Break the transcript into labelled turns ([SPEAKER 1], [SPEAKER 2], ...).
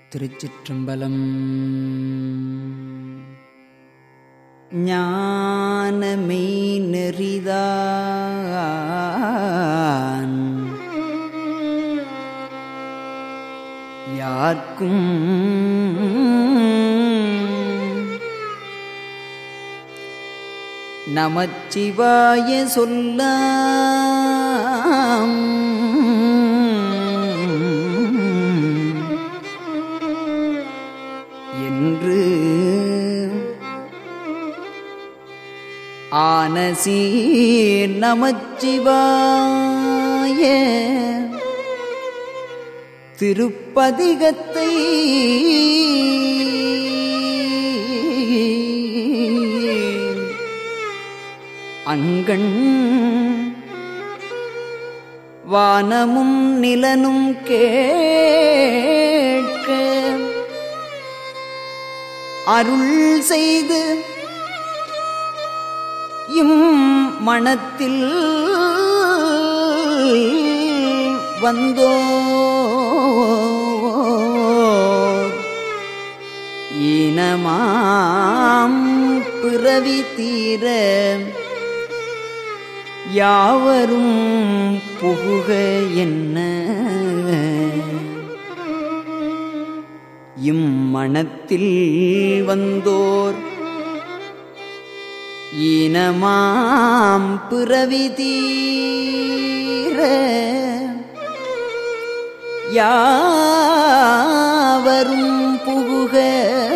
[SPEAKER 1] திருச்சிற்றம்பலம் ஞானமே நெறிதான் யார்க்கும் நமச்சிவாய சொல்லாம் என்று ஆனசீர் நமச்சிவாய திருப்பதிகத்தை அங்கண் வானமும் நிலனும் கேட்க அருள் செய்து இம் மனத்தில் வந்தோ ஈனமாம் பிறவி தீர யாவரும் புகுக என்ன இம்மணத்தில் வந்தோர் ஈனமாம் பிறவி தீர யாவரும் புகுக